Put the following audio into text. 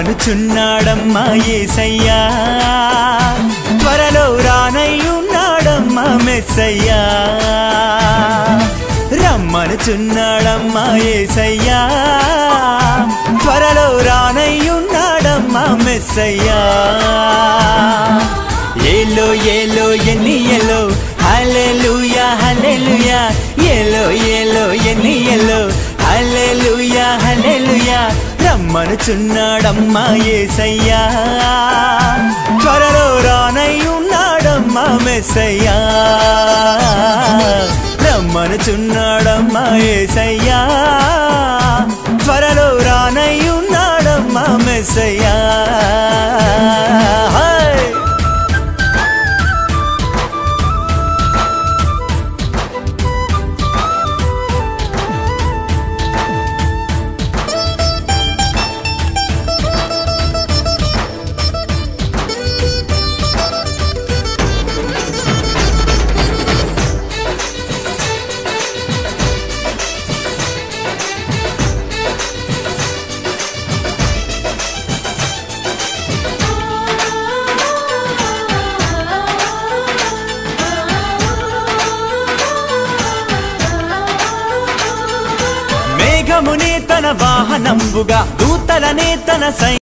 రమ్మనుచున్నాడమ్మా ఏసయ్యా త్వరలో రానయ్యున్నాడమ్మా మెస్సయ్యా రమ్మనుచున్నాడమ్మా ఏసయ్యా త్వరలో రానయ్యున్నాడమ్మా మెస్సయ్యా ఏలో ఏలో ఎన్ని ఎలో హల్లెలూయా హల్లెలూయా ఏలో ఏలో ఎన్ని ఎలో హల్లెలూయా హల్లెలూయా రమ్మనుచున్నాడమ్మా ఏసయ్యా త్వరలో రానయ్యున్నాడమ్మా మెస్సయ్యా రమ్మనుచున్నాడమ్మా ఏసయ్యా త్వరలో రానయ్యున్నాడమ్మా మెస్సయ్యా హై! మేఘమునే తన వాహనంబుగా దూతలనే తన సై